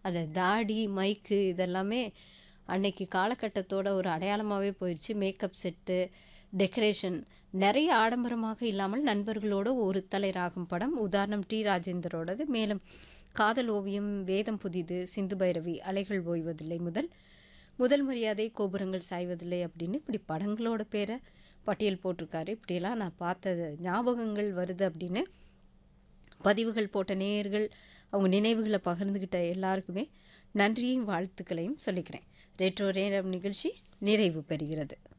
அந்த தாடி மைக்கு இதெல்லாமே அன்னைக்கு காலகட்டத்தோட ஒரு அடையாளமாகவே போயிடுச்சு மேக்கப் செட்டு டெக்கரேஷன் நிறைய ஆடம்பரமாக இல்லாமல் நண்பர்களோட ஒரு தலை ராகம் படம் உதாரணம் டி ராஜேந்தரோடது மேலும் காதல் ஓவியம் வேதம் புதிது சிந்து பைரவி அலைகள் ஓய்வதில்லை முதல் முதல் மரியாதை கோபுரங்கள் சாய்வதில்லை அப்படின்னு இப்படி படங்களோட பேரை பட்டியல் போட்டிருக்காரு இப்படியெல்லாம் நான் பார்த்தது ஞாபகங்கள் வருது அப்படின்னு பதிவுகள் போட்ட நேயர்கள் அவங்க நினைவுகளை பகிர்ந்துக்கிட்ட எல்லாருக்குமே நன்றியும் வாழ்த்துக்களையும் சொல்லிக்கிறேன் ரெட்ரோ நேரம் நிகழ்ச்சி நிறைவு பெறுகிறது